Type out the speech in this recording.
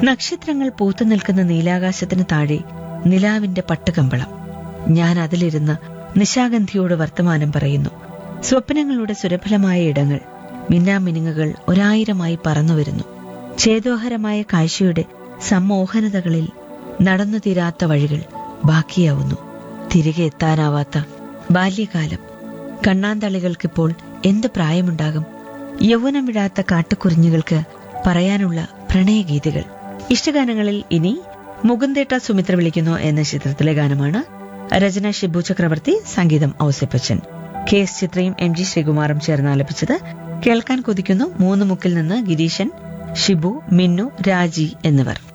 നക്ഷത്രങ്ങൾ പൂത്തു നിൽക്കുന്ന നീലാകാശത്തിന് താഴെ നിലാവിന്റെ പട്ടുകമ്പളം ഞാൻ അതിലിരുന്ന് നിശാഗന്ധിയോട് വർത്തമാനം പറയുന്നു സ്വപ്നങ്ങളുടെ സുരഫലമായ ഇടങ്ങൾ മിന്നാമിനുങ്ങുകൾ ഒരായിരമായി പറന്നു വരുന്നു ചേതോഹരമായ കാഴ്ചയുടെ സമ്മോഹനതകളിൽ നടന്നു തീരാത്ത വഴികൾ ബാക്കിയാവുന്നു തിരികെ എത്താനാവാത്ത ബാല്യകാലം കണ്ണാന്തളികൾക്കിപ്പോൾ എന്ത് പ്രായമുണ്ടാകും യൗവനം വിടാത്ത കാട്ടുകുറിഞ്ഞുകൾക്ക് പറയാനുള്ള പ്രണയഗീതികൾ ഇഷ്ടഗാനങ്ങളിൽ ഇനി മുകുന്ദേട്ട സുമിത്ര വിളിക്കുന്നു എന്ന ചിത്രത്തിലെ ഗാനമാണ് രചന ഷിബു ചക്രവർത്തി സംഗീതം ഔസപ്പച്ചൻ കെ എസ് ചിത്രയും എം ജി ശ്രീകുമാറും ചേർന്ന് ആലപിച്ചത് കേൾക്കാൻ കൊതിക്കുന്നു മൂന്ന് മുക്കിൽ നിന്ന് ഗിരീശൻ ഷിബു മിന്നു രാജി എന്നിവർ